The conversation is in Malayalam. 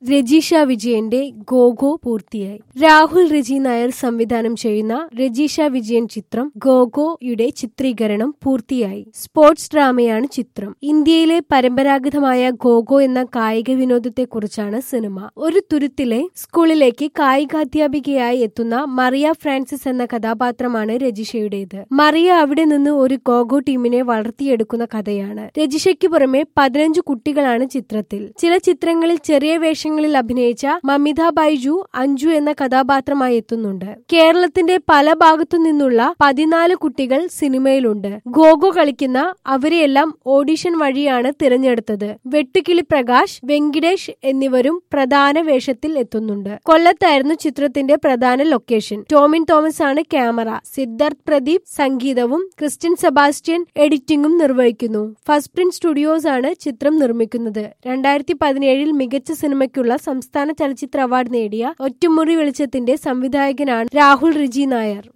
രജീഷ വിജയന്റെ ഗോഗോ പൂർത്തിയായി രാഹുൽ രജി നായർ സംവിധാനം ചെയ്യുന്ന രജീഷ വിജയൻ ചിത്രം ഗോഗോയുടെ ചിത്രീകരണം പൂർത്തിയായി സ്പോർട്സ് ഡ്രാമയാണ് ചിത്രം ഇന്ത്യയിലെ പരമ്പരാഗതമായ ഗോഗോ എന്ന കായിക വിനോദത്തെക്കുറിച്ചാണ് സിനിമ ഒരു തുരുത്തിലെ സ്കൂളിലേക്ക് കായികാധ്യാപികയായി എത്തുന്ന മറിയ ഫ്രാൻസിസ് എന്ന കഥാപാത്രമാണ് രജിഷയുടേത് മറിയ അവിടെ നിന്ന് ഒരു ഗോഗോ ടീമിനെ വളർത്തിയെടുക്കുന്ന കഥയാണ് രജിഷയ്ക്ക് പുറമെ പതിനഞ്ച് കുട്ടികളാണ് ചിത്രത്തിൽ ചില ചിത്രങ്ങളിൽ ചെറിയ വേഷങ്ങളിൽ അഭിനയിച്ച മമിത ബൈജു അഞ്ജു എന്ന കഥാപാത്രമായി എത്തുന്നുണ്ട് കേരളത്തിന്റെ പല ഭാഗത്തു നിന്നുള്ള പതിനാല് കുട്ടികൾ സിനിമയിലുണ്ട് ഗോഗോ കളിക്കുന്ന അവരെയെല്ലാം ഓഡിഷൻ വഴിയാണ് തിരഞ്ഞെടുത്തത് വെട്ടുകിളി പ്രകാശ് വെങ്കിടേഷ് എന്നിവരും പ്രധാന വേഷത്തിൽ എത്തുന്നുണ്ട് കൊല്ലത്തായിരുന്നു ചിത്രത്തിന്റെ പ്രധാന ലൊക്കേഷൻ ടോമിൻ തോമസ് ആണ് ക്യാമറ സിദ്ധാർത്ഥ് പ്രദീപ് സംഗീതവും ക്രിസ്ത്യൻ സെബാസ്റ്റ്യൻ എഡിറ്റിംഗും നിർവഹിക്കുന്നു ഫസ്റ്റ് പ്രിന്റ് സ്റ്റുഡിയോസ് ആണ് ചിത്രം നിർമ്മിക്കുന്നത് രണ്ടായിരത്തി പതിനേഴിൽ മികച്ച സിനിമയ്ക്കുള്ള സംസ്ഥാന ചലച്ചിത്ര അവാർഡ് നേടിയ ഒറ്റമുറി വെളിച്ചത്തിന്റെ സംവിധായകനാണ് രാഹുൽ റിജി നായർ